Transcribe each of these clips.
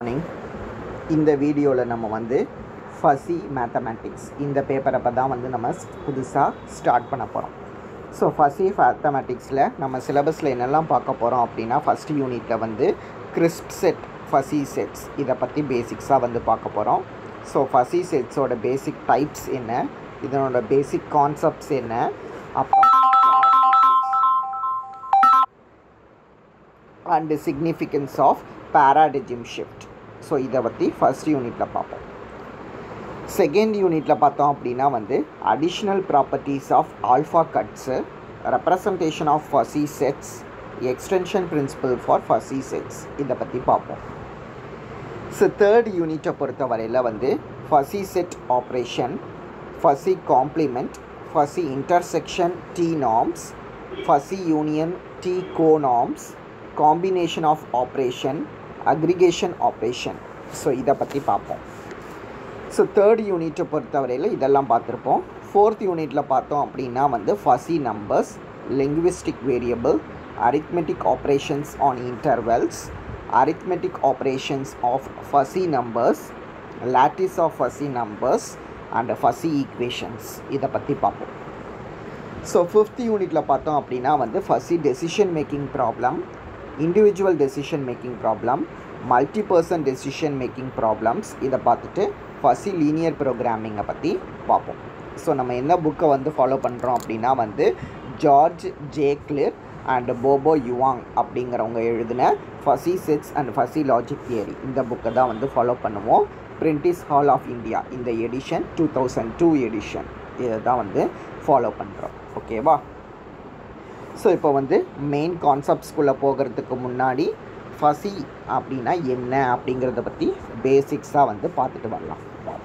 Morning இந்த வீடியோவில் நம்ம வந்து ஃபசி மேத்தமேட்டிக்ஸ் இந்த பேப்பரை இப்போ தான் வந்து நம்ம புதுசாக ஸ்டார்ட் பண்ண போகிறோம் ஸோ ஃபசி மேத்தமேட்டிக்ஸில் நம்ம சிலபஸில் என்னெல்லாம் பார்க்க போகிறோம் அப்படின்னா ஃபஸ்ட் யூனிட்டில் வந்து கிறிஸ்ப் செட் ஃபசி செட்ஸ் இதை பற்றி பேசிக்ஸாக வந்து பார்க்க போகிறோம் ஸோ ஃபசி செட்ஸோட பேசிக் டைப்ஸ் என்ன இதனோட பேசிக் கான்செப்ட்ஸ் என்ன அப்புறம் and significance of paradigm shift so இதை பற்றி ஃபஸ்ட் யூனிட்டில் பார்ப்போம் செகண்ட் யூனிட்டில் பார்த்தோம் அப்படின்னா வந்து additional properties of alpha cuts representation of fuzzy sets extension principle for fuzzy sets இதை பற்றி பார்ப்போம் ஸோ தேர்ட் யூனிட்டை பொறுத்த வரையில் வந்து fuzzy set operation fuzzy complement fuzzy intersection T norms fuzzy union T conorms combination of operation aggregation operation so இதை பற்றி பார்ப்போம் ஸோ தேர்ட் யூனிட்டை பொறுத்தவரையில் இதெல்லாம் பார்த்துருப்போம் ஃபோர்த் யூனிட்டில் பார்த்தோம் அப்படின்னா வந்து fuzzy numbers linguistic variable arithmetic operations on intervals arithmetic operations of fuzzy numbers lattice of fuzzy numbers and fuzzy equations இதை பற்றி பார்ப்போம் ஸோ ஃபிஃப்த் யூனிட்டில் பார்த்தோம் அப்படின்னா வந்து first decision making problem individual decision making problem multi person decision making problems இதை பார்த்துட்டு first linear ப்ரோக்ராமிங்கை பற்றி பார்ப்போம் ஸோ நம்ம என்ன புக்கை வந்து ஃபாலோ பண்ணுறோம் அப்படின்னா வந்து George J Klir and Bo Yuan அப்படிங்கிறவங்க எழுதின fuzzy sets and fuzzy logic theory இந்த புக்கை தான் வந்து ஃபாலோ பண்ணுவோம் பிரிண்டிஸ் ஹால் ஆஃப் இந்தியா இந்த edition two thousand two edition இதை தான் வந்து ஃபாலோ பண்ணுறோம் ஓகேவா ஸோ இப்போ வந்து மெயின் கான்செப்ட்ஸ்குள்ளே போகிறதுக்கு முன்னாடி ஃபசி அப்படின்னா என்ன அப்படிங்கிறத பற்றி பேசிக்ஸாக வந்து பார்த்துட்டு வரலாம்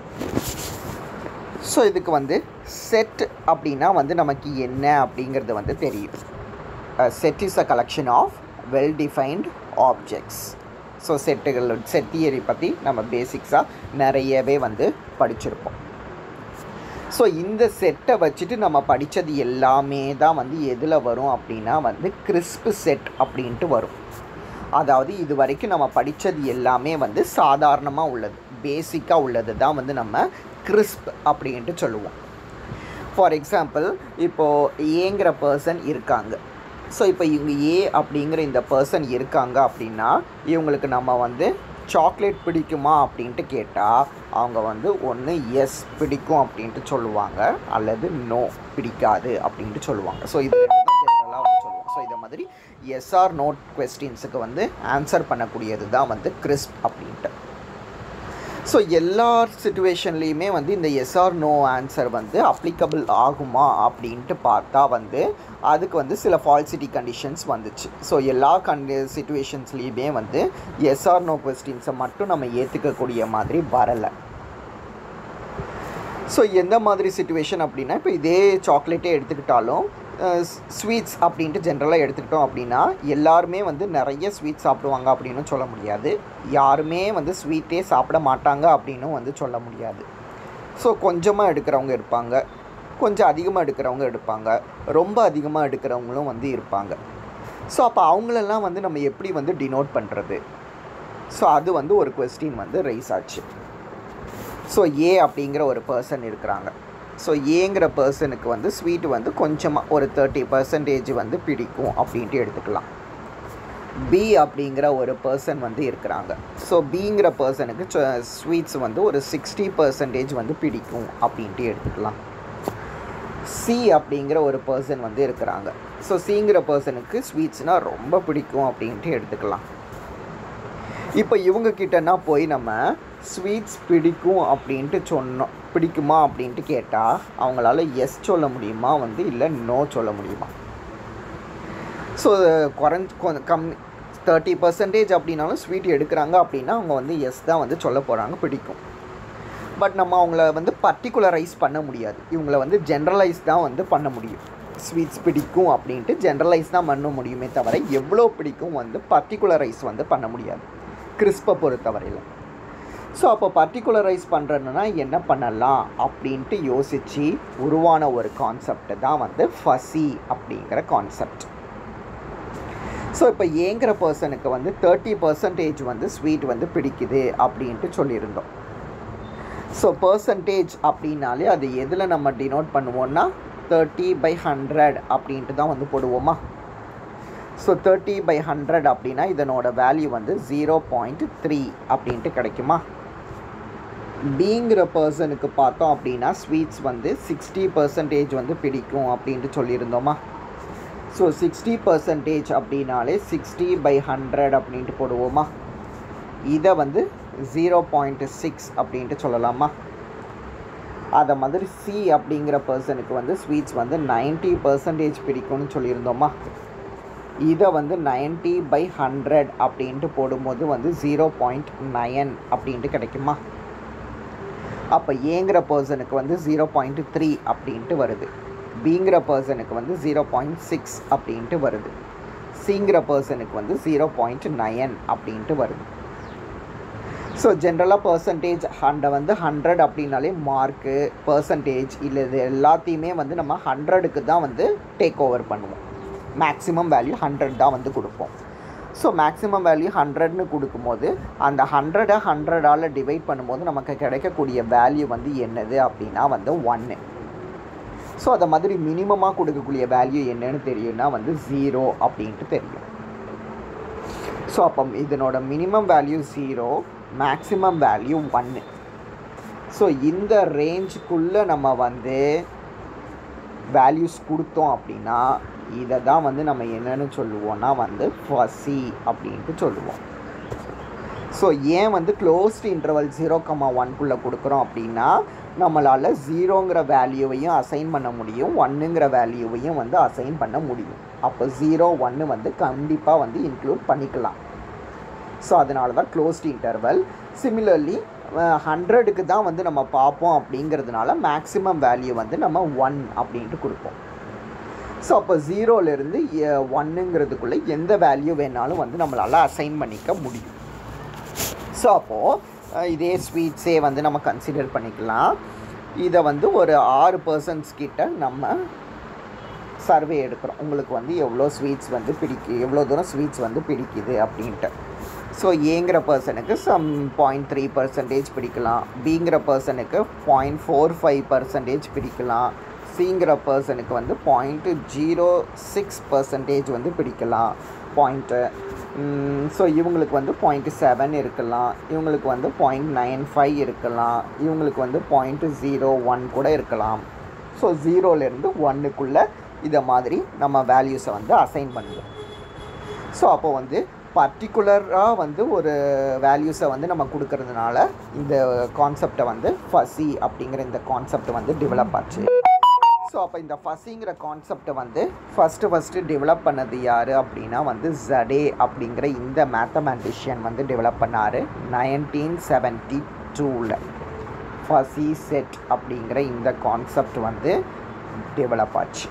ஸோ இதுக்கு வந்து செட் அப்படின்னா வந்து நமக்கு என்ன அப்படிங்கிறது வந்து தெரியும் set is a collection of well defined objects so செட்டுகள் செட் தியரி பற்றி நம்ம பேசிக்ஸாக நிறையவே வந்து படிச்சிருப்போம் ஸோ இந்த செட்டை வச்சுட்டு நம்ம படித்தது எல்லாமே தான் வந்து எதில் வரும் அப்படின்னா வந்து கிறிஸ்ப் செட் அப்படின்ட்டு வரும் அதாவது இது வரைக்கும் நம்ம படித்தது எல்லாமே வந்து சாதாரணமாக உள்ளது பேசிக்காக உள்ளது தான் வந்து நம்ம கிறிஸ்ப் அப்படின்ட்டு சொல்லுவோம் ஃபார் எக்ஸாம்பிள் இப்போது ஏங்கிற பர்சன் இருக்காங்க ஸோ இப்போ இவங்க ஏ அப்படிங்கிற இந்த பர்சன் இருக்காங்க அப்படின்னா இவங்களுக்கு நம்ம வந்து சாக்லேட் பிடிக்குமா அப்படின்ட்டு கேட்டால் அவங்க வந்து ஒன்று எஸ் பிடிக்கும் அப்படின்ட்டு சொல்லுவாங்க அல்லது நோ பிடிக்காது அப்படின்ட்டு சொல்லுவாங்க ஸோ இது ரெண்டு தான் ஜென்ரலாக வந்து சொல்லுவோம் ஸோ இதை மாதிரி எஸ்ஆர் நோட் கொஸ்டின்ஸுக்கு வந்து ஆன்சர் பண்ணக்கூடியது தான் வந்து கிறிஸ்ப் அப்படின்ட்டு ஸோ எல்லா சுச்சுவேஷன்லேயுமே வந்து இந்த எஸ்ஆர் நோ ஆன்சர் வந்து அப்ளிகபிள் ஆகுமா அப்படின்ட்டு பார்த்தா வந்து அதுக்கு வந்து சில ஃபால்சிட்டி கண்டிஷன்ஸ் வந்துச்சு ஸோ எல்லா கண்டி சுச்சுவேஷன்ஸ்லேயுமே வந்து எஸ்ஆர் நோ கொஸ்டின்ஸை மட்டும் நம்ம ஏற்றுக்கக்கூடிய மாதிரி வரலை ஸோ எந்த மாதிரி சுச்சுவேஷன் அப்படின்னா இப்போ இதே சாக்லேட்டே எடுத்துக்கிட்டாலும் ஸ்வீட்ஸ் அப்படின்ட்டு ஜென்ரலாக எடுத்துக்கிட்டோம் அப்படின்னா எல்லாருமே வந்து நிறைய ஸ்வீட் சாப்பிடுவாங்க அப்படின்னு சொல்ல முடியாது யாருமே வந்து ஸ்வீட்டே சாப்பிட மாட்டாங்க அப்படின்னும் வந்து சொல்ல முடியாது ஸோ கொஞ்சமாக எடுக்கிறவங்க இருப்பாங்க கொஞ்சம் அதிகமாக எடுக்கிறவங்க எடுப்பாங்க ரொம்ப அதிகமாக எடுக்கிறவங்களும் வந்து இருப்பாங்க ஸோ அப்போ அவங்களெல்லாம் வந்து நம்ம எப்படி வந்து டினோட் பண்ணுறது ஸோ அது வந்து ஒரு கொஸ்டின் வந்து ரைஸ் ஆச்சு ஸோ ஏ அப்படிங்கிற ஒரு பர்சன் இருக்கிறாங்க ஸோ ஏங்கிற பர்சனுக்கு வந்து ஸ்வீட் வந்து கொஞ்சமாக ஒரு தேர்ட்டி பர்சன்டேஜ் வந்து பிடிக்கும் அப்படின்ட்டு எடுத்துக்கலாம் பி அப்படிங்கிற ஒரு பர்சன் வந்து இருக்கிறாங்க ஸோ பிங்கிற பர்சனுக்கு ஸ்வீட்ஸ் வந்து ஒரு சிக்ஸ்டி பர்சன்டேஜ் வந்து பிடிக்கும் அப்படின்ட்டு எடுத்துக்கலாம் சி அப்படிங்கிற ஒரு பர்சன் வந்து இருக்கிறாங்க ஸோ சிங்கிற பர்சனுக்கு ஸ்வீட்ஸ்னால் ரொம்ப பிடிக்கும் அப்படின்ட்டு எடுத்துக்கலாம் இப்போ இவங்க கிட்டனா போய் நம்ம ஸ்வீட்ஸ் பிடிக்கும் அப்படின்ட்டு சொன்னோம் பிடிக்குமா அப்படின்ட்டு கேட்டால் அவங்களால எஸ் சொல்ல முடியுமா வந்து இல்லை நோ சொல்ல முடியுமா ஸோ குறைஞ்ச கொஞ்சம் கம்மி தேர்ட்டி பர்சன்டேஜ் அப்படின்னாலும் ஸ்வீட் எடுக்கிறாங்க அப்படின்னா அவங்க வந்து எஸ் தான் வந்து சொல்ல போகிறாங்க பிடிக்கும் பட் நம்ம அவங்கள வந்து பர்டிகுலரைஸ் பண்ண முடியாது இவங்கள வந்து ஜென்ரலைஸ் தான் வந்து பண்ண முடியும் ஸ்வீட்ஸ் பிடிக்கும் அப்படின்ட்டு ஜென்ரலைஸ் தான் பண்ண முடியுமே தவிர எவ்வளோ பிடிக்கும் வந்து பர்டிகுலரைஸ் வந்து பண்ண முடியாது கிறிஸ்பை பொறுத்தவரையில் ஸோ அப்போ பர்டிகுலரைஸ் பண்ணுறதுனா என்ன பண்ணலாம் அப்படின்ட்டு யோசித்து உருவான ஒரு கான்செப்ட் தான் வந்து ஃபசி அப்படிங்கிற கான்செப்ட் ஸோ இப்போ ஏங்கிற பர்சனுக்கு வந்து தேர்ட்டி பர்சன்டேஜ் வந்து ஸ்வீட் வந்து பிடிக்குது அப்படின்ட்டு சொல்லியிருந்தோம் ஸோ பர்சன்டேஜ் அப்படின்னாலே அது எதில் நம்ம டினோட் பண்ணுவோம்னா தேர்ட்டி பை ஹண்ட்ரட் அப்படின்ட்டு தான் வந்து போடுவோமா ஸோ தேர்ட்டி பை ஹண்ட்ரட் அப்படின்னா இதனோட வேல்யூ வந்து ஜீரோ பாயிண்ட் த்ரீ அப்படின்ட்டு கிடைக்குமா பிங்கிற பர்சனுக்கு பார்த்தோம் அப்படின்னா ஸ்வீட்ஸ் வந்து சிக்ஸ்டி பர்சன்டேஜ் வந்து பிடிக்கும் அப்படின்ட்டு சொல்லியிருந்தோமா ஸோ சிக்ஸ்டி பர்சன்டேஜ் அப்படின்னாலே சிக்ஸ்டி பை ஹண்ட்ரட் அப்படின்ட்டு போடுவோமா இதை வந்து ஜீரோ பாயிண்ட் சிக்ஸ் அப்படின்ட்டு சொல்லலாமா அதை மாதிரி சி அப்படிங்கிற பர்சனுக்கு வந்து ஸ்வீட்ஸ் வந்து நைன்ட்டி பர்சன்டேஜ் பிடிக்கும்னு சொல்லியிருந்தோமா இதை வந்து நைன்ட்டி பை ஹண்ட்ரட் அப்படின்ட்டு போடும்போது வந்து ஜீரோ பாயிண்ட் நயன் அப்படின்ட்டு கிடைக்குமா அப்போ ஏங்கிற பர்சனுக்கு வந்து ஜீரோ பாயிண்ட் த்ரீ அப்படின்ட்டு வருது பிங்கிற பர்சனுக்கு வந்து ஜீரோ பாயிண்ட் சிக்ஸ் அப்படின்ட்டு வருது சிங்கிற பர்சனுக்கு வந்து ஜீரோ பாயிண்ட் நயன் அப்படின்ட்டு வருது ஸோ ஜென்ரலாக பர்சன்டேஜ் ஹண்டை வந்து ஹண்ட்ரட் அப்படின்னாலே மார்க்கு பர்சன்டேஜ் இல்லை இது எல்லாத்தையுமே வந்து நம்ம ஹண்ட்ரடுக்கு தான் வந்து டேக் ஓவர் பண்ணுவோம் மேக்ஸிமம் வேல்யூ ஹண்ட்ரட் தான் வந்து கொடுப்போம் ஸோ மேக்ஸிமம் வேல்யூ ஹண்ட்ரட்னு கொடுக்கும்போது அந்த ஹண்ட்ரடை ஹண்ட்ரடால் டிவைட் பண்ணும்போது நமக்கு கிடைக்கக்கூடிய வேல்யூ வந்து என்னது அப்படின்னா வந்து ஒன்று ஸோ அதை மாதிரி மினிமமாக கொடுக்கக்கூடிய வேல்யூ என்னன்னு தெரியும்னா வந்து ஜீரோ அப்படின்ட்டு தெரியும் ஸோ அப்போ இதனோட minimum value zero maximum value ஒன்று ஸோ இந்த ரேஞ்சுக்குள்ளே நம்ம வந்து வேல்யூஸ் கொடுத்தோம் அப்படின்னா இதை தான் வந்து நம்ம என்னன்னு சொல்லுவோம்னா வந்து ஃபசி அப்படின்ட்டு சொல்லுவோம் ஸோ ஏன் வந்து க்ளோஸ்ட் இன்டர்வல் ஜீரோ கம்மா ஒன்குள்ளே கொடுக்குறோம் அப்படின்னா நம்மளால் ஜீரோங்கிற வேல்யூவையும் அசைன் பண்ண முடியும் ஒன்னுங்கிற வேல்யூவையும் வந்து அசைன் பண்ண முடியும் அப்போ ஜீரோ ஒன்று வந்து கண்டிப்பாக வந்து இன்க்ளூட் பண்ணிக்கலாம் ஸோ அதனால தான் க்ளோஸ்ட் இன்டர்வல் சிமிலர்லி ஹண்ட்ரடுக்கு தான் வந்து நம்ம பார்ப்போம் அப்படிங்கிறதுனால மேக்ஸிமம் வேல்யூ வந்து நம்ம ஒன் அப்படின்ட்டு கொடுப்போம் ஸோ அப்போ ஜீரோலேருந்து ஒன்னுங்கிறதுக்குள்ளே எந்த வேல்யூ வேணாலும் வந்து நம்மளால் அசைன் பண்ணிக்க முடியும் ஸோ அப்போது இதே ஸ்வீட்ஸே வந்து நம்ம கன்சிடர் பண்ணிக்கலாம் இதை வந்து ஒரு ஆறு பர்சன்ஸ் கிட்ட நம்ம சர்வே எடுக்கிறோம் உங்களுக்கு வந்து எவ்வளோ ஸ்வீட்ஸ் வந்து பிடிக்கு எவ்வளோ தூரம் ஸ்வீட்ஸ் வந்து பிடிக்குது அப்படின்ட்டு ஸோ ஏங்கிற பர்சனுக்கு சம் பாயிண்ட் த்ரீ பர்சன்டேஜ் பிடிக்கலாம் பிங்கிற பர்சனுக்கு பாயிண்ட் ஃபோர் ஃபைவ் பர்சன்டேஜ் பிடிக்கலாம் சிங்கிற பர்சனுக்கு வந்து பாயிண்ட்டு ஜீரோ சிக்ஸ் பர்சன்டேஜ் வந்து பிடிக்கலாம் பாயிண்ட்டு ஸோ இவங்களுக்கு வந்து பாயிண்ட் செவன் இருக்கலாம் இவங்களுக்கு வந்து பாயிண்ட் நைன் ஃபைவ் இருக்கலாம் இவங்களுக்கு வந்து பாயிண்ட்டு ஜீரோ ஒன் கூட இருக்கலாம் ஸோ ஜீரோலேருந்து ஒன்றுக்குள்ளே இதை மாதிரி நம்ம வேல்யூஸை வந்து அசைன் பண்ணுவோம் ஸோ அப்போ வந்து பர்டிகுலராக வந்து ஒரு வேல்யூஸை வந்து நம்ம கொடுக்கறதுனால இந்த கான்செப்டை வந்து ஃபசி அப்படிங்கிற இந்த கான்செப்ட் வந்து டெவலப் ஆச்சு ஸோ அப்போ இந்த ஃபஸிங்கிற கான்செப்டை வந்து ஃபஸ்ட்டு ஃபஸ்ட்டு டெவலப் பண்ணது யார் அப்படின்னா வந்து ஜடே அப்படிங்கிற இந்த மேத்தமேட்டிஷியன் வந்து டெவலப் பண்ணார் நைன்டீன் செவன்ட்டி டூவில் ஃபசி செட் அப்படிங்கிற இந்த கான்செப்ட் வந்து டெவலப் ஆச்சு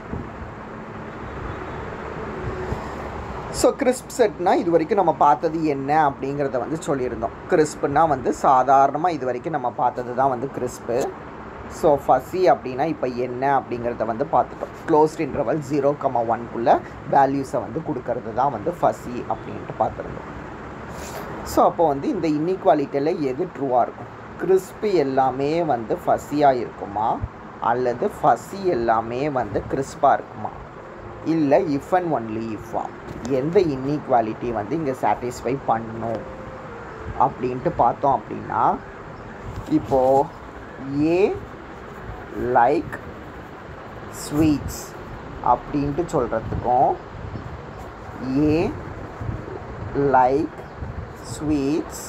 ஸோ கிறிஸ்ப் செட்னா இது வரைக்கும் நம்ம பார்த்தது என்ன அப்படிங்கிறத வந்து சொல்லியிருந்தோம் கிறிஸ்ப்னா வந்து சாதாரணமாக இது வரைக்கும் நம்ம பார்த்தது தான் வந்து கிறிஸ்ப்பு ஸோ ஃபசி அப்படின்னா இப்போ என்ன அப்படிங்கிறத வந்து பார்த்துட்டோம் க்ளோஸ்ட் இன்டர்வல் ஜீரோ கமா ஒன்குள்ளே வேல்யூஸை வந்து கொடுக்கறது தான் வந்து ஃபசி அப்படின்ட்டு பார்த்துருந்தோம் ஸோ அப்போ வந்து இந்த இன்இக்வாலிட்டியில் எது ட்ரூவாக இருக்கும் கிறிஸ்பு எல்லாமே வந்து ஃபஸியாக இருக்குமா அல்லது ஃபஸி எல்லாமே வந்து கிறிஸ்பாக இருக்குமா இல்லை இஃப் அண்ட் ஒன்லி இஃபா எந்த இன்இக்வாலிட்டி வந்து இங்கே சாட்டிஸ்ஃபை பண்ணும் அப்படின்ட்டு பார்த்தோம் அப்படின்னா இப்போது ஏ லைக் ஸ்வீட்ஸ் அப்படின்ட்டு சொல்கிறதுக்கும் I like sweets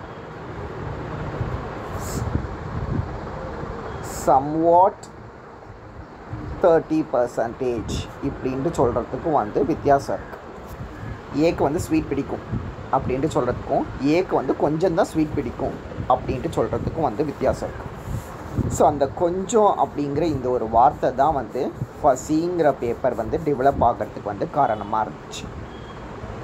somewhat thirty percentage இப்படின்ட்டு சொல்கிறதுக்கும் வந்து வித்தியாசம் இருக்குது ஏக்கு வந்து ஸ்வீட் பிடிக்கும் அப்படின்ட்டு சொல்கிறதுக்கும் ஏக்கு வந்து கொஞ்சம் தான் ஸ்வீட் பிடிக்கும் அப்படின்ட்டு சொல்கிறதுக்கும் வந்து வித்தியாசம் இருக்குது ஸோ அந்த கொஞ்சம் அப்படிங்கிற இந்த ஒரு வார்த்தை தான் வந்து ஃபசிங்கிற பேப்பர் வந்து டெவலப் ஆகிறதுக்கு வந்து காரணமாக இருந்துச்சு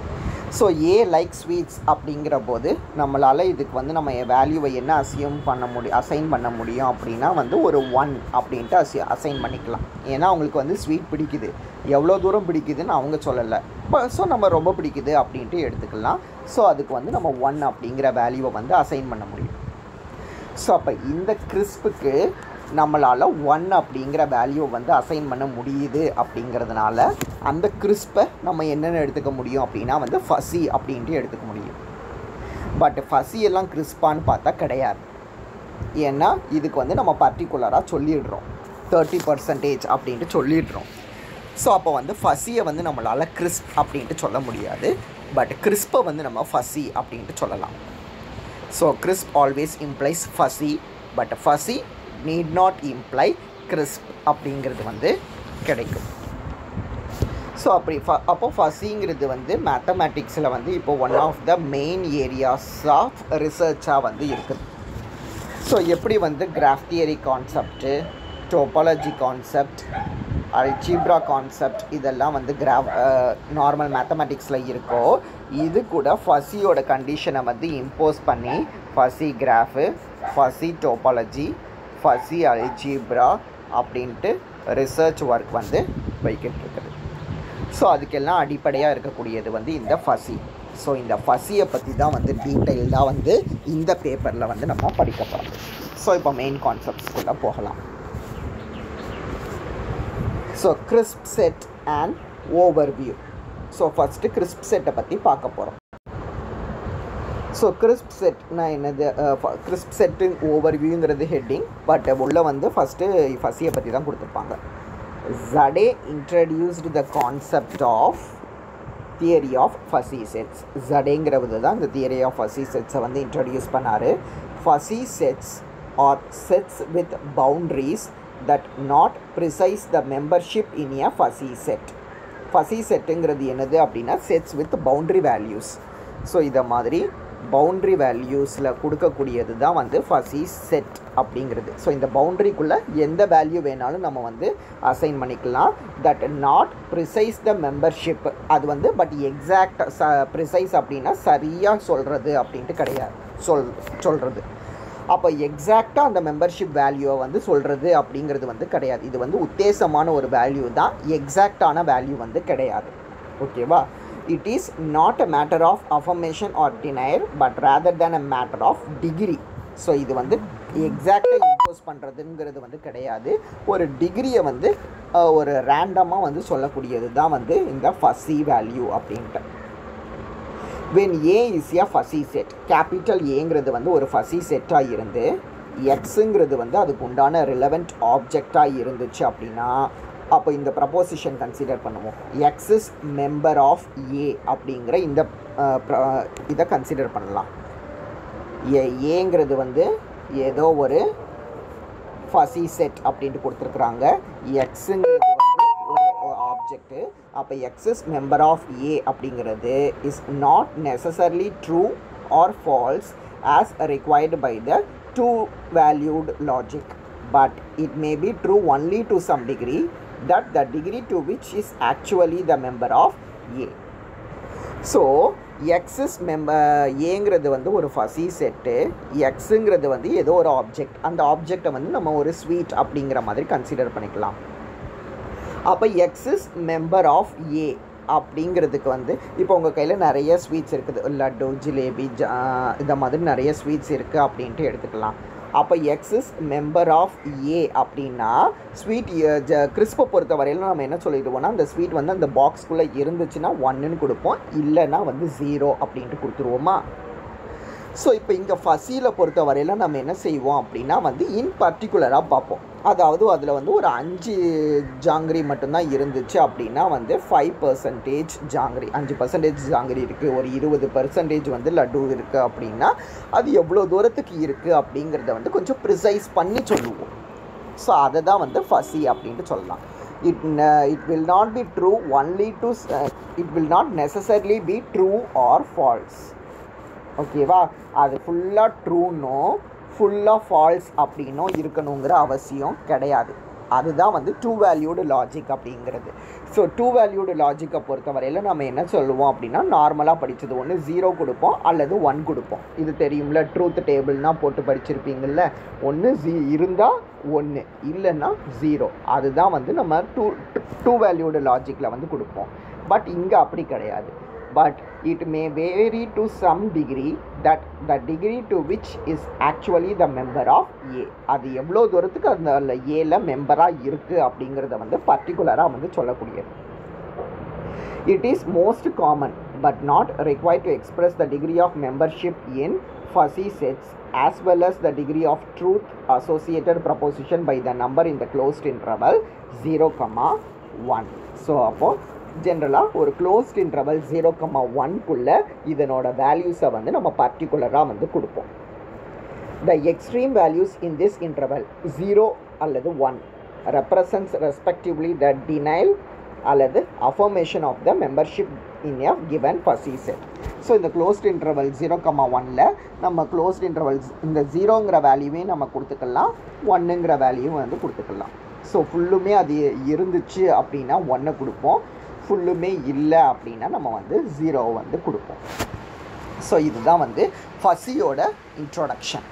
ஸோ ஏ லைக் ஸ்வீட்ஸ் அப்படிங்கிற போது நம்மளால் இதுக்கு வந்து நம்ம வேல்யூவை என்ன அசியம் பண்ண முடியும் அசைன் பண்ண முடியும் அப்படின்னா வந்து ஒரு ஒன் அப்படின்ட்டு அசி அசைன் பண்ணிக்கலாம் ஏன்னா அவங்களுக்கு வந்து ஸ்வீட் பிடிக்குது எவ்வளோ தூரம் பிடிக்குதுன்னு அவங்க சொல்லலை இப்போ ஸோ நம்ம ரொம்ப பிடிக்குது அப்படின்ட்டு எடுத்துக்கலாம் ஸோ அதுக்கு வந்து நம்ம ஒன் அப்படிங்கிற வேல்யூவை வந்து அசைன் பண்ண முடியும் ஸோ அப்போ இந்த கிறிஸ்புக்கு நம்மளால் ஒன் அப்படிங்கிற வேல்யூ வந்து அசைன் பண்ண முடியுது அப்படிங்கிறதுனால அந்த கிறிஸ்பை நம்ம என்னென்ன எடுத்துக்க முடியும் அப்படின்னா வந்து ஃபசி அப்படின்ட்டு எடுத்துக்க முடியும் பட் ஃபசி எல்லாம் கிறிஸ்பான்னு பார்த்தா கிடையாது ஏன்னா இதுக்கு வந்து நம்ம பர்டிகுலராக சொல்லிடுறோம் தேர்ட்டி பர்சன்டேஜ் அப்படின்ட்டு சொல்லிடுறோம் ஸோ அப்போ வந்து ஃபசியை வந்து நம்மளால் கிறிஸ்ப் அப்படின்ட்டு சொல்ல முடியாது பட் கிறிஸ்பை வந்து நம்ம ஃபசி அப்படின்ட்டு சொல்லலாம் so crisp always implies fuzzy but fuzzy need not imply crisp அப்படிங்கிறது வந்து கிடைக்கும் ஸோ அப்படி ஃப அப்போ ஃபசிங்கிறது வந்து மேத்தமேட்டிக்ஸில் வந்து இப்போ one of the main areas of ரிசர்ச்சாக வந்து இருக்குது ஸோ எப்படி வந்து graph theory concept topology concept algebra concept இதெல்லாம் வந்து கிராஃப் நார்மல் மேத்தமெட்டிக்ஸில் இருக்கோ இது கூட ஃபசியோட கண்டிஷனை வந்து இம்போஸ் பண்ணி fuzzy graph fuzzy topology fuzzy algebra அப்படின்ட்டு ரிசர்ச் ஒர்க் வந்து போய்கிட்டு இருக்குது ஸோ அதுக்கெல்லாம் அடிப்படையாக இருக்கக்கூடியது வந்து இந்த ஃபசி ஸோ இந்த ஃபசியை பற்றி தான் வந்து டீட்டெயில்டாக வந்து இந்த பேப்பரில் வந்து நம்ம படிக்க போகிறோம் ஸோ இப்போ மெயின் கான்செப்ட்ஸ்குள்ளே போகலாம் so crisp set and overview so first crisp செட்டை பற்றி பார்க்க போகிறோம் ஸோ கிறிஸ்ப் செட்னா என்னது கிறிஸ்ப் செட்டு ஓவர்வியூங்கிறது ஹெட்டிங் பட் உள்ளே வந்து ஃபஸ்ட்டு ஃபசியை பற்றி தான் கொடுத்துருப்பாங்க Zadeh introduced the concept of theory of fuzzy sets ஜடேங்கிறது தான் இந்த தியரி ஆஃப் ஃபசி செட்ஸை வந்து இன்ட்ரடியூஸ் பண்ணார் fuzzy sets are sets with boundaries that not precise the membership in a fuzzy set fuzzy செட்டுங்கிறது என்னது அப்படின்னா sets with boundary values so இதை மாதிரி பவுண்ட்ரி வேல்யூஸில் கொடுக்கக்கூடியது தான் வந்து ஃபசி செட் அப்படிங்கிறது ஸோ இந்த பவுண்ட்ரிக்குள்ளே எந்த வேல்யூ வேணாலும் நம்ம வந்து அசைன் பண்ணிக்கலாம் that not precise the membership அது வந்து பட் எக்ஸாக்ட் ச ப்ரிசைஸ் அப்படின்னா சரியாக சொல்கிறது அப்படின்ட்டு கிடையாது சொல் சொல்கிறது அப்போ எக்ஸாக்டாக அந்த மெம்பர்ஷிப் வேல்யூவை வந்து சொல்கிறது அப்படிங்கிறது வந்து கிடையாது இது வந்து உத்தேசமான ஒரு வேல்யூ தான் எக்ஸாக்டான வேல்யூ வந்து கிடையாது ஓகேவா it is not a matter of affirmation or denial but rather than a matter of degree so இது வந்து எக்ஸாக்டாக இம்போஸ் பண்ணுறதுங்கிறது வந்து கிடையாது ஒரு டிகிரியை வந்து ஒரு ரேண்டமாக வந்து சொல்லக்கூடியது தான் வந்து இந்த ஃபசி வேல்யூ அப்படின்ட்டு when A is a fuzzy set capital ஏங்கிறது வந்து ஒரு ஃபசி செட்டாக இருந்து எக்ஸுங்கிறது வந்து அதுக்கு உண்டான ரிலவெண்ட் ஆப்ஜெக்டாக இருந்துச்சு அப்படின்னா அப்போ இந்த ப்ரப்போசிஷன் கன்சிடர் பண்ணுவோம் x is member of A அப்படிங்கிற இந்த இதை கன்சிடர் பண்ணலாம் ஏ ஏங்கிறது வந்து ஏதோ ஒரு ஃபசி செட் அப்படின்ட்டு கொடுத்துருக்குறாங்க எக்ஸுங்கிறது வந்து ஒரு ஆப்ஜெக்ட்டு அப்போ x is member of A அப்படிங்கிறது is not necessarily true or false as required by the two valued logic but it may be true only to some degree that the degree to which is actually the member of A. So x is member ஏங்கிறது வந்து ஒரு Fazi set எக்ஸுங்கிறது வந்து ஏதோ ஒரு object அந்த ஆப்ஜெக்டை வந்து நம்ம ஒரு ஸ்வீட் அப்படிங்கிற மாதிரி கன்சிடர் பண்ணிக்கலாம் அப்போ எக்ஸஸ் மெம்பர் ஆஃப் ஏ அப்படிங்கிறதுக்கு வந்து இப்போ உங்கள் கையில் நிறைய ஸ்வீட்ஸ் இருக்குது லட்டு ஜிலேபி ஜா இந்த மாதிரி நிறைய ஸ்வீட்ஸ் இருக்குது அப்படின்ட்டு எடுத்துக்கலாம் அப்போ எக்ஸஸ் மெம்பர் ஆஃப் ஏ அப்படின்னா ஸ்வீட் ஜ கிறிஸ்பை பொறுத்த வரையிலும் நம்ம என்ன சொல்லிடுவோம்னா அந்த ஸ்வீட் வந்து அந்த பாக்ஸ்குள்ளே இருந்துச்சுன்னா ஒன்றுன்னு கொடுப்போம் இல்லைன்னா வந்து ஜீரோ அப்படின்ட்டு கொடுத்துருவோமா ஸோ இப்போ இங்கே ஃபசியில் பொறுத்த வரையில் நம்ம என்ன செய்வோம் அப்படின்னா வந்து இன் பர்டிகுலராக பார்ப்போம் அதாவது அதில் வந்து ஒரு அஞ்சு ஜாங்கிரி மட்டும்தான் இருந்துச்சு அப்படின்னா வந்து ஃபைவ் பர்சன்டேஜ் ஜாங்கிரி அஞ்சு பர்சன்டேஜ் ஜாங்கிரி இருக்குது ஒரு இருபது பர்சன்டேஜ் வந்து லட்டு இருக்குது அப்படின்னா அது எவ்வளோ தூரத்துக்கு இருக்குது அப்படிங்கிறத வந்து கொஞ்சம் ப்ரிசைஸ் பண்ணி சொல்லுவோம் ஸோ அதை தான் வந்து ஃபசி அப்படின்ட்டு சொல்லலாம் it it will not be true only to it will not necessarily be true or false ஓகேவா அது ஃபுல்லாக ட்ரூனோ ஃபுல்லாக ஃபால்ஸ் அப்படின்னும் இருக்கணுங்கிற அவசியம் கிடையாது அதுதான் வந்து டூ வேல்யூடு லாஜிக் அப்படிங்கிறது ஸோ டூ வேல்யூடு லாஜிக்கை பொறுத்தவரையில் நம்ம என்ன சொல்லுவோம் அப்படின்னா நார்மலாக படித்தது ஒன்று ஜீரோ கொடுப்போம் அல்லது ஒன் கொடுப்போம் இது தெரியும்ல ட்ரூத் டேபிள்னா போட்டு படிச்சிருப்பீங்கள்ல ஒன்று ஜீ இருந்தால் ஒன்று இல்லைன்னா ஜீரோ அதுதான் வந்து நம்ம டூ டூ வேல்யூடு லாஜிக்கில் வந்து கொடுப்போம் பட் இங்கே அப்படி கிடையாது but it may vary to some degree that the degree to which is actually the member of A அது எவ்வளோ தூரத்துக்கு அந்த ஏல மெம்பராக இருக்குது அப்படிங்கிறத வந்து பர்டிகுலராக வந்து சொல்லக்கூடியது It is most common but not required to express the degree of membership in fuzzy sets as well as the degree of truth associated proposition by the number in the closed interval 0, 1. So அப்போது ஜென்ரலாக ஒரு closed interval zero comma ஒன்குள்ளே இதனோட வேல்யூஸை வந்து நம்ம பர்டிகுலராக வந்து கொடுப்போம் the extreme values in this interval zero அல்லது one represents respectively the denial அல்லது affirmation of the membership in a given fuzzy set so இந்த க்ளோஸ்ட் இன்டர்வல் ஜீரோ கம்மா ஒனில் நம்ம க்ளோஸ்ட் இன்டர்வல்ஸ் இந்த ஜீரோங்கிற வேல்யூவையும் நம்ம கொடுத்துக்கலாம் ஒன்னுங்கிற வேல்யூவும் வந்து கொடுத்துக்கலாம் ஸோ ஃபுல்லுமே அது இருந்துச்சு அப்படின்னா ஒன்றை கொடுப்போம் ஃபுல்லுமே இல்லை அப்படின்னா நம்ம வந்து ஜீரோவை வந்து கொடுப்போம் ஸோ இதுதான் வந்து ஃபசியோட இன்ட்ரோடக்ஷன்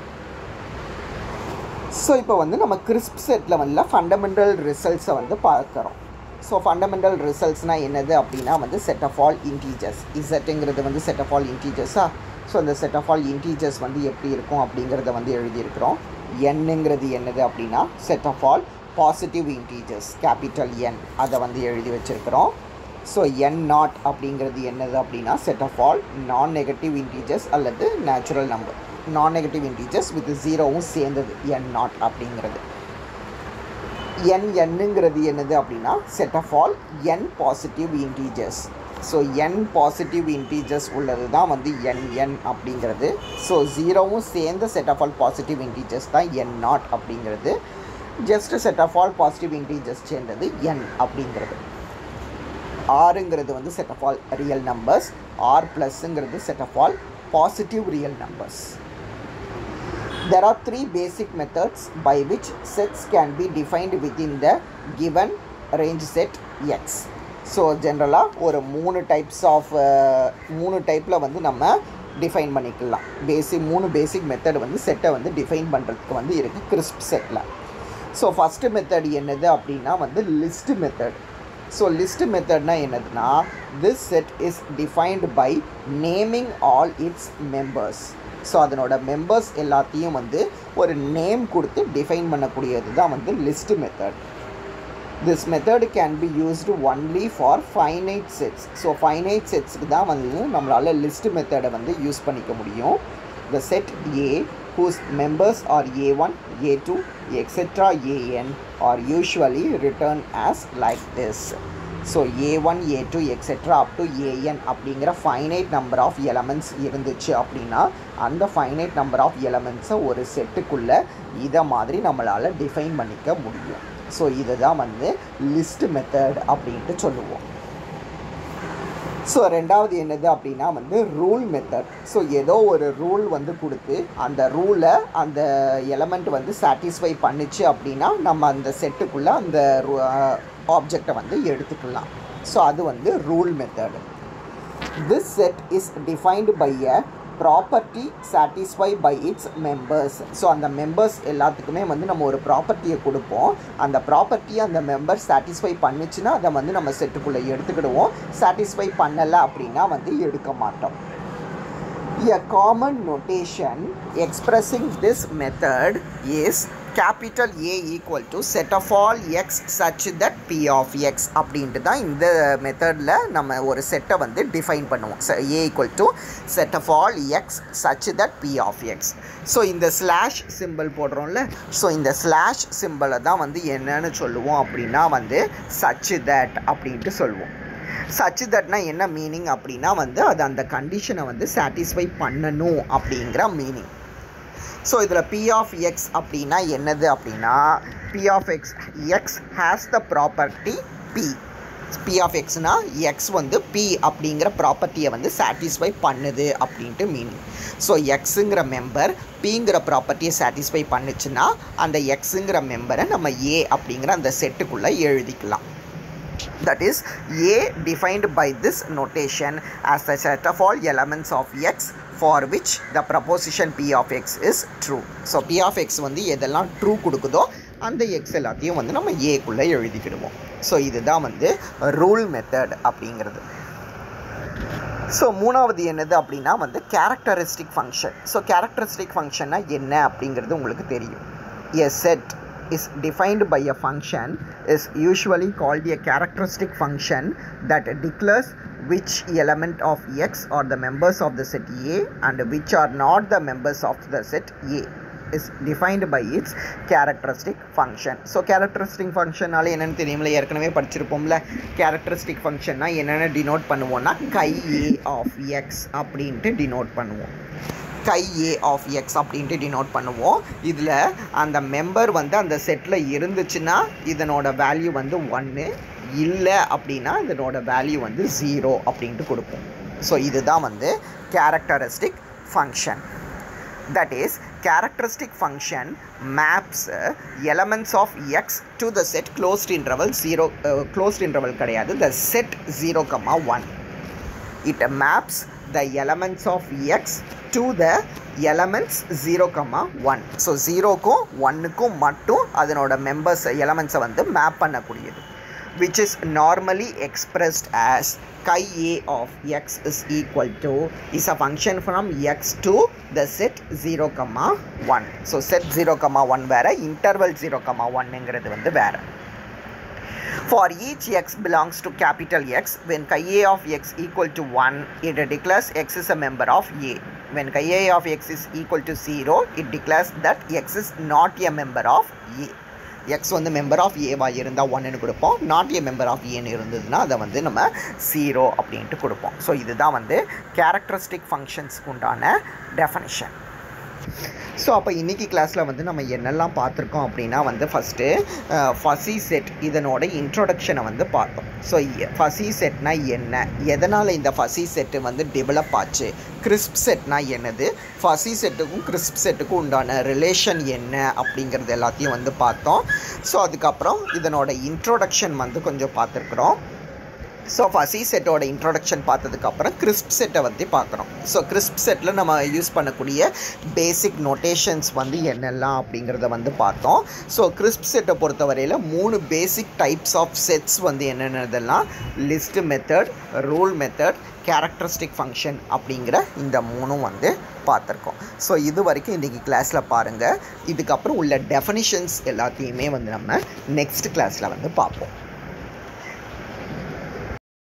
ஸோ இப்போ வந்து நம்ம கிறிஸ்ப் செட் லெவலில் ஃபண்டமெண்டல் ரிசல்ட்ஸை வந்து பார்க்குறோம் ஸோ ஃபண்டமெண்டல் ரிசல்ட்ஸ்னால் என்னது அப்படின்னா வந்து செட் ஆஃப் ஆல் இன்டீஜர்ஸ் இசட்டுங்கிறது வந்து செட் ஆஃப் ஆல் இன்டீஜர்ஸா ஸோ அந்த செட் ஆஃப் ஆல் இன்டீஜர்ஸ் வந்து எப்படி இருக்கும் அப்படிங்கிறத வந்து எழுதியிருக்கிறோம் என்னங்கிறது என்னது அப்படின்னா set of all positive integers capital N அதை வந்து எழுதி வச்சுருக்கிறோம் ஸோ என் நாட் அப்படிங்கிறது என்னது அப்படின்னா set of all non negative integers அல்லது natural number non negative integers with ஜீரோவும் சேர்ந்தது என் நாட் அப்படிங்கிறது என் என்னங்கிறது என்னது அப்படின்னா set of all N positive integers so N positive integers உள்ளது தான் வந்து என் என் அப்படிங்கிறது ஸோ ஜீரோவும் சேர்ந்த set of all positive integers தான் என் நாட் அப்படிங்கிறது just set of all positive integers சேர்ந்தது என் அப்படிங்கிறது ஆறுங்கிறது வந்து set of all real numbers are ப்ளஸ்ஸுங்கிறது set of all positive real numbers There are three basic methods by which sets can be defined within the given range set X. So ஜென்ரலாக ஒரு மூணு types of மூணு டைப்பில் வந்து நம்ம define பண்ணிக்கலாம் பேசிக் மூணு பேசிக் மெத்தட் வந்து செட்டை வந்து டிஃபைன் பண்ணுறதுக்கு வந்து இருக்குது கிறிஸ்ப் செட்டில் ஸோ ஃபஸ்ட்டு மெத்தட் என்னது அப்படின்னா வந்து லிஸ்ட் மெத்தட் ஸோ லிஸ்ட் மெத்தட்னா என்னதுன்னா this set is defined by naming all its members so அதனோட மெம்பர்ஸ் எல்லாத்தையும் வந்து ஒரு நேம் கொடுத்து டிஃபைன் பண்ணக்கூடியது தான் வந்து list method this method can be used only for finite sets so finite செட்ஸுக்கு தான் வந்து நம்மளால் லிஸ்ட் மெத்தடை வந்து யூஸ் பண்ணிக்க முடியும் the set A whose members are a1, a2, etc. an are usually written as like this. So A one A two etcetera up to A N அப்படிங்கிற finite number of elements இருந்துச்சு அப்படின்னா அந்த finite number of எலமெண்ட்ஸை ஒரு செட்டுக்குள்ளே இதை மாதிரி நம்மளால் define பண்ணிக்க முடியும் ஸோ இதுதான் வந்து லிஸ்ட் மெத்தட் அப்படின்ட்டு சொல்லுவோம் ஸோ ரெண்டாவது என்னது அப்படின்னா வந்து ரூல் மெத்தட் ஸோ ஏதோ ஒரு ரூல் வந்து கொடுத்து அந்த ரூலை அந்த எலமெண்ட் வந்து சாட்டிஸ்ஃபை பண்ணிச்சு அப்படின்னா நம்ம அந்த செட்டுக்குள்ளே அந்த ஆப்ஜெக்டை வந்து எடுத்துக்கலாம் ஸோ அது வந்து rule method this set is defined by a property satisfy by its members so அந்த மெம்பர்ஸ் எல்லாத்துக்குமே வந்து நம்ம ஒரு ப்ராப்பர்ட்டியை கொடுப்போம் அந்த ப்ராப்பர்ட்டியை அந்த மெம்பர் சாட்டிஸ்ஃபை பண்ணுச்சுன்னா அதை வந்து நம்ம செட்டுக்குள்ளே எடுத்துக்கிடுவோம் சாட்டிஸ்ஃபை பண்ணலை அப்படின்னா வந்து எடுக்க மாட்டோம் A common notation expressing this method is capital A equal to set of all x such that p of x அப்படின்ட்டு தான் இந்த மெத்தடில் நம்ம ஒரு செட்டை வந்து டிஃபைன் பண்ணுவோம் a equal to set of all x such that p of x so இந்த ஸ்லாஷ் சிம்பிள் போடுறோம்ல ஸோ இந்த ஸ்லாஷ் சிம்பிளை தான் வந்து என்னன்னு சொல்லுவோம் அப்படின்னா வந்து சச் தட் அப்படின்ட்டு சொல்லுவோம் சச் தட்னா என்ன மீனிங் அப்படின்னா வந்து அது அந்த கண்டிஷனை வந்து சாட்டிஸ்ஃபை பண்ணணும் அப்படிங்கிற மீனிங் ஸோ இதில் பி ஆஃப் எக்ஸ் அப்படின்னா என்னது அப்படின்னா P of x x has the property P P of எக்ஸ்னா எக்ஸ் வந்து பி அப்படிங்கிற ப்ராப்பர்ட்டியை வந்து சாட்டிஸ்ஃபை பண்ணுது அப்படின்ட்டு மீனிங் ஸோ எக்ஸுங்கிற மெம்பர் பிங்கிற ப்ராப்பர்ட்டியை சாட்டிஸ்ஃபை பண்ணுச்சுன்னா அந்த எக்ஸுங்கிற மெம்பரை நம்ம ஏ அப்படிங்கிற அந்த செட்டுக்குள்ளே எழுதிக்கலாம் that is A defined by this notation as the set of all elements of x for which the proposition P of x is true. So P of x வந்து எதெல்லாம் ட்ரூ கொடுக்குதோ அந்த எக்ஸ் எல்லாத்தையும் வந்து நம்ம ஏக்குள்ளே எழுதிக்கிடுவோம் ஸோ இதுதான் வந்து rule method அப்படிங்கிறது so மூணாவது என்னது அப்படின்னா வந்து கேரக்டரிஸ்டிக் ஃபங்க்ஷன் ஸோ கேரக்டரிஸ்டிக் ஃபங்க்ஷன்னா என்ன அப்படிங்கிறது உங்களுக்கு தெரியும் a set is defined by a function is usually called a characteristic function that declares which element of x are the members of the set A and which are not the members of the set A is defined by its characteristic function so characteristic functionனால என்னென்னு தெரியுமில்ல ஏற்கனவே படிச்சிருப்போம்ல characteristic functionனா என்னென்ன denote பண்ணுவோம்னா chi A of x அப்படின்ட்டு denote பண்ணுவோம் கை ஏ ஆஃப் எக்ஸ் அப்படின்ட்டு டினோட் பண்ணுவோம் இதில் அந்த மெம்பர் வந்து அந்த செட்டில் இருந்துச்சுன்னா இதனோட வேல்யூ வந்து ஒன்று இல்லை அப்படின்னா இதனோட வேல்யூ வந்து ஜீரோ அப்படின்ட்டு கொடுப்போம் ஸோ இதுதான் வந்து characteristic function that is characteristic function maps uh, elements of x to the set closed interval 0 uh, closed interval கிடையாது the set 0 comma 1 it maps the elements of x to the elements 0 comma 1 so ஜீரோக்கும் ஒன்னுக்கும் மட்டும் அதனோட members எலமெண்ட்ஸை வந்து map பண்ணக்கூடியது which is normally expressed as chi a of x is equal to is a function from x to the set 0 comma 1 so set 0 comma 1 வேற interval 0 comma 1ங்கிறது வந்து வேற For each x belongs to capital X, when chi a of x equal to 1, it declares x is a member of A. When chi a of x is equal to 0, it declares that x is not a member of A. X வந்து member of ஏவாக இருந்தால் ஒன்றுன்னு கொடுப்போம் not a member of ஏன்னு இருந்ததுன்னா அதை வந்து நம்ம ஜீரோ அப்படின்ட்டு கொடுப்போம் ஸோ இதுதான் வந்து கேரக்டரிஸ்டிக் ஃபங்க்ஷன்ஸ்க்கு உண்டான டெஃபனிஷன் ஸோ அப்போ இன்றைக்கி கிளாஸில் வந்து நம்ம என்னெல்லாம் பார்த்துருக்கோம் அப்படின்னா வந்து ஃபஸ்ட்டு ஃபசி செட் இதனோட இன்ட்ரொடக்ஷனை வந்து பார்த்தோம் ஸோ ஃபசி செட்னா என்ன எதனால் இந்த ஃபசி செட்டு வந்து டெவலப் ஆச்சு கிறிஸ்ப் செட்னா என்னது ஃபசி செட்டுக்கும் கிறிஸ்ப் செட்டுக்கும் உண்டான ரிலேஷன் என்ன அப்படிங்கிறது எல்லாத்தையும் வந்து பார்த்தோம் ஸோ அதுக்கப்புறம் இதனோட இன்ட்ரொடக்ஷன் வந்து கொஞ்சம் பார்த்துருக்குறோம் ஸோ ஃபசி செட்டோட இன்ட்ரொடக்ஷன் பார்த்ததுக்கப்புறம் கிறிஸ்ப் செட்டை வந்து பார்க்குறோம் ஸோ கிறிஸ்ப் செட்டில் நம்ம யூஸ் பண்ணக்கூடிய பேசிக் நோட்டேஷன்ஸ் வந்து என்னெல்லாம் அப்படிங்கிறத வந்து பார்த்தோம் ஸோ கிறிஸ்ப் செட்டை பொறுத்தவரையில் மூணு பேசிக் டைப்ஸ் ஆஃப் செட்ஸ் வந்து என்னென்னதெல்லாம் list method rule method characteristic function அப்படிங்கிற இந்த மூணும் வந்து பார்த்துருக்கோம் ஸோ இது வரைக்கும் இன்றைக்கி கிளாஸில் பாருங்கள் இதுக்கப்புறம் உள்ள டெஃபனிஷன்ஸ் எல்லாத்தையுமே வந்து நம்ம நெக்ஸ்ட் கிளாஸில் வந்து பார்ப்போம்